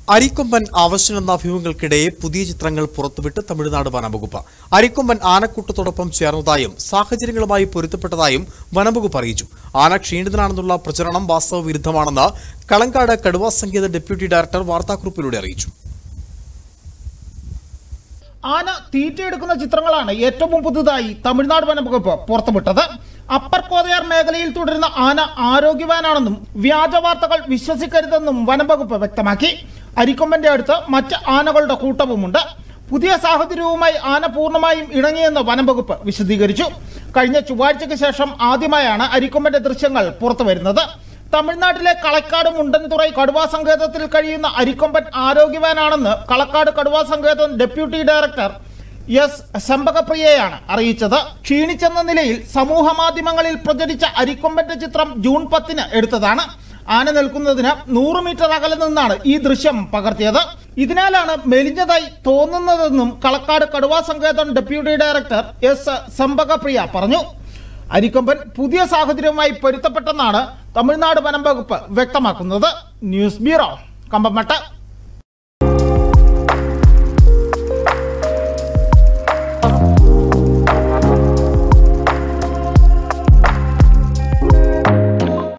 അരിക്കൊമ്പൻ ആവശ്യമെന്ന അഭിമുഖങ്ങൾക്കിടെ പുതിയ ചിത്രങ്ങൾ പുറത്തുവിട്ട് തമിഴ്നാട് വനംവകുപ്പ് അരിക്കൊമ്പൻ ആനക്കൂട്ടത്തോടൊപ്പം ചേർന്നതായും സാഹചര്യങ്ങളുമായി പൊരുത്തപ്പെട്ടതായും വനംവകുപ്പ് അറിയിച്ചു ആന ക്ഷീണിതനാണെന്നുള്ള പ്രചരണം വാസ്തവ വിരുദ്ധമാണെന്ന് കളങ്കാട് കടുവാ സങ്കേത ഡെപ്യൂട്ടി ഡയറക്ടർ വാർത്താക്കുറിപ്പിലൂടെ അറിയിച്ചു ആന തീറ്റയെടുക്കുന്ന ചിത്രങ്ങളാണ് ഏറ്റവും പുതുതായി തമിഴ്നാട് വനംവകുപ്പ് പുറത്തുവിട്ടത് അപ്പർ കോതയാർ മേഖലയിൽ തുടരുന്ന ആന ആരോഗ്യവാനാണെന്നും വ്യാജ വാർത്തകൾ വിശ്വസിക്കരുതെന്നും വനംവകുപ്പ് വ്യക്തമാക്കി അരിക്കൊമ്പന്റെ അടുത്ത് മറ്റ് ആനകളുടെ കൂട്ടവുമുണ്ട് പുതിയ സാഹചര്യവുമായി ആന പൂർണ്ണമായും ഇണങ്ങിയെന്ന് വനംവകുപ്പ് വിശദീകരിച്ചു കഴിഞ്ഞ ചൊവ്വാഴ്ചയ്ക്ക് ശേഷം ആദ്യമായാണ് അരിക്കൊമ്പന്റെ ദൃശ്യങ്ങൾ പുറത്തുവരുന്നത് തമിഴ്നാട്ടിലെ കളക്കാട് മുണ്ടൻതുറൈ കടുവാ സങ്കേതത്തിൽ കഴിയുന്ന അരിക്കൊമ്പൻ ആരോഗ്യവാനാണെന്ന് കളക്കാട് കടുവാ സങ്കേതം ഡെപ്യൂട്ടി ഡയറക്ടർ എസ് ശമ്പകപ്രിയയാണ് അറിയിച്ചത് ക്ഷീണിച്ചെന്ന നിലയിൽ സമൂഹ മാധ്യമങ്ങളിൽ പ്രചരിച്ച അരിക്കൊമ്പന്റെ ചിത്രം ജൂൺ പത്തിന് എടുത്തതാണ് ആന നിൽക്കുന്നതിന് നൂറ് മീറ്റർ അകലെ നിന്നാണ് ഈ ദൃശ്യം പകർത്തിയത് ഇതിനാലാണ് മെലിഞ്ഞതായി തോന്നുന്നതെന്നും കളക്കാട് കടുവാ സങ്കേതം ഡെപ്യൂട്ടി ഡയറക്ടർ എസ് സമ്പകപ്രിയ പറഞ്ഞു അരിക്കൊമ്പൻ പുതിയ സാഹചര്യവുമായി പൊരുത്തപ്പെട്ടെന്നാണ് തമിഴ്നാട് വനം വകുപ്പ് വ്യക്തമാക്കുന്നത് ന്യൂസ് ബ്യൂറോ കമ്പമട്ട